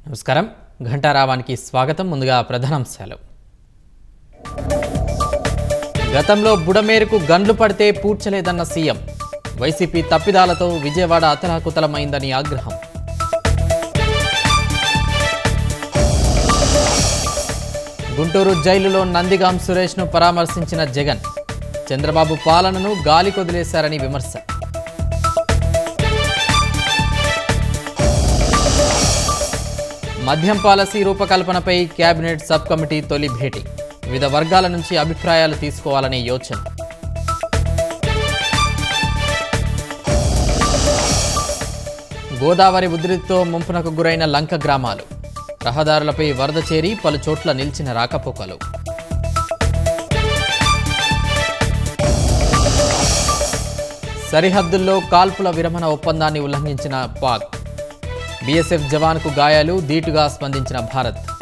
నమస్కారం ఘంటారావానికి స్వాగతం ముందుగా ప్రధానాంశాలు గతంలో బుడమేరుకు గండ్లు పడితే పూడ్చలేదన్న సీఎం వైసీపీ తప్పిదాలతో విజయవాడ అతలాకుతలమైందని ఆగ్రహం గుంటూరు జైలులో నందిగాం సురేష్ను పరామర్శించిన జగన్ చంద్రబాబు పాలనను గాలి కొదిలేశారని విమర్శ మద్యం పాలసీ రూపకల్పనపై కేబినెట్ సబ్ కమిటీ తొలి భేటీ వివిధ వర్గాల నుంచి అభిప్రాయాలు తీసుకోవాలనే యోచన గోదావరి ఉధృతితో ముంపునకు గురైన లంక గ్రామాలు రహదారులపై వరద చేరి పలు చోట్ల నిలిచిన రాకపోకలు సరిహద్దుల్లో కాల్పుల విరమణ ఒప్పందాన్ని ఉల్లంఘించిన పాక్ బీఎస్ఎఫ్ జవాన్కు గాయాలు ధీటుగా స్పందించిన భారత్